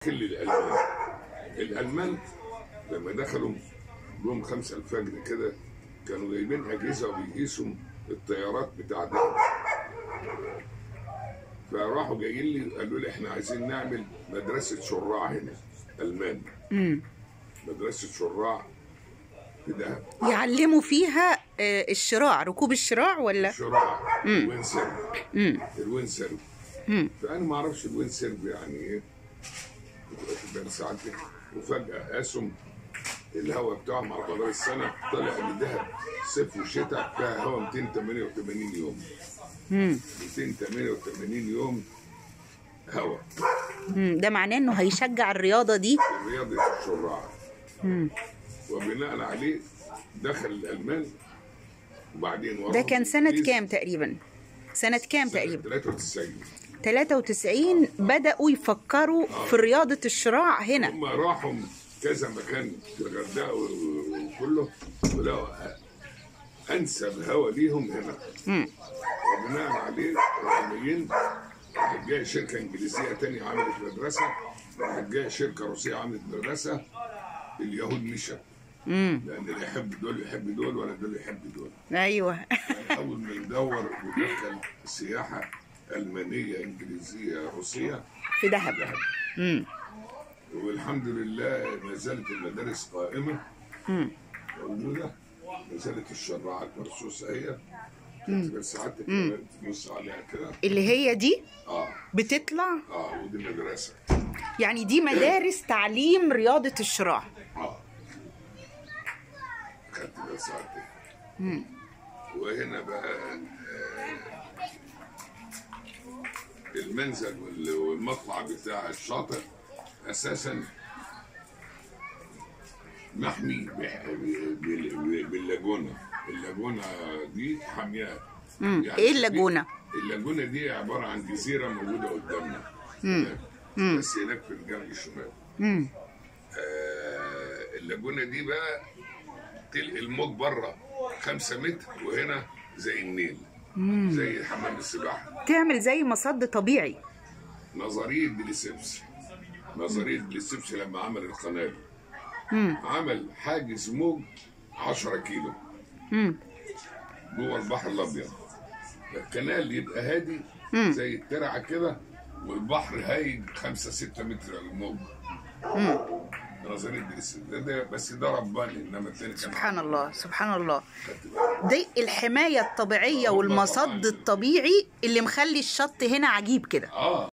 كل الالمان الالمان لما دخلوا يوم خمسة الفجر كده كانوا جايبين اجهزه وبيقيسوا الطيارات بتاع دهب فراحوا جايين لي قالوا لي احنا عايزين نعمل مدرسه شراع هنا المان امم مدرسه شراع في دهب يعلموا فيها آه، الشراع ركوب الشراع ولا شراع الوينسر امم الوينسر امم فانا ما اعرفش الوينسر يعني ايه كنت واخد بالي ساعتها وفجاه قاسم الهواء بتاعهم على مدار السنه طلع ان دهب صيف وشتاء فيها هواء 288 يوم امم 288 يوم هواء أمم. ده معناه انه هيشجع الرياضه دي رياضه الشراع امم وبناء عليه دخل الالمان وبعدين ده وراهم كان سنه الإنجليز كام تقريبا سنه كام سنة تقريبا 93 93 بدأوا يفكروا في رياضة الشراع هنا هم راحوا كذا مكان في الغردقه و- وكله ولقوا انسب هوا ليهم هنا مم. وبناء عليه راحوا جايين راحت جايه شركه انجليزيه تانية عملت مدرسه راحت جايه شركه روسيه عملت مدرسه اليهود مشى مم. لان اللي يحب دول يحب دول ولا دول يحب دول ايوه يعني اول ما ندور ودخل سياحه المانيه انجليزيه روسيه في دهب دهب مم. والحمد لله ما زالت المدارس قائمه مم. موجوده ما زالت الشراعات مرصوصه هي بس ساعات كمان تبص عليها كده اللي هي دي اه بتطلع اه ودي مدرسه يعني دي مدارس تعليم رياضة الشراع اه خدت بقى ساعتين وهنا بقى آه، المنزل وال- والمطلع بتاع الشاطئ اساسا محمي بح- بال- باللاجونه اللاجونه دي حامياه يعني ايه اللاجونة؟ اللاجونه دي عباره عن جزيره موجوده قدامنا هناك. بس هناك في الجنب الشمالي مم. آه، اللاجونه دي بقى تلقي الموج بره خمسة متر وهنا زي النيل زي حمام السباحه تعمل زي مصد طبيعي نظريه بليسبس نظريه بليسبس لما عمل القناه دي. مم. عمل حاجز موج 10 كيلو مم. جوه البحر الابيض القنال يبقى هادي مم. زي الترعه كده والبحر هايج 5 6 متر الموج نظريه بليسبس ده, ده بس ده رباني انما التاني كان سبحان الله سبحان الله خدت بالك؟ دي الحماية الطبيعية والمصد الطبيعي اللي مخلي الشط هنا عجيب كده اه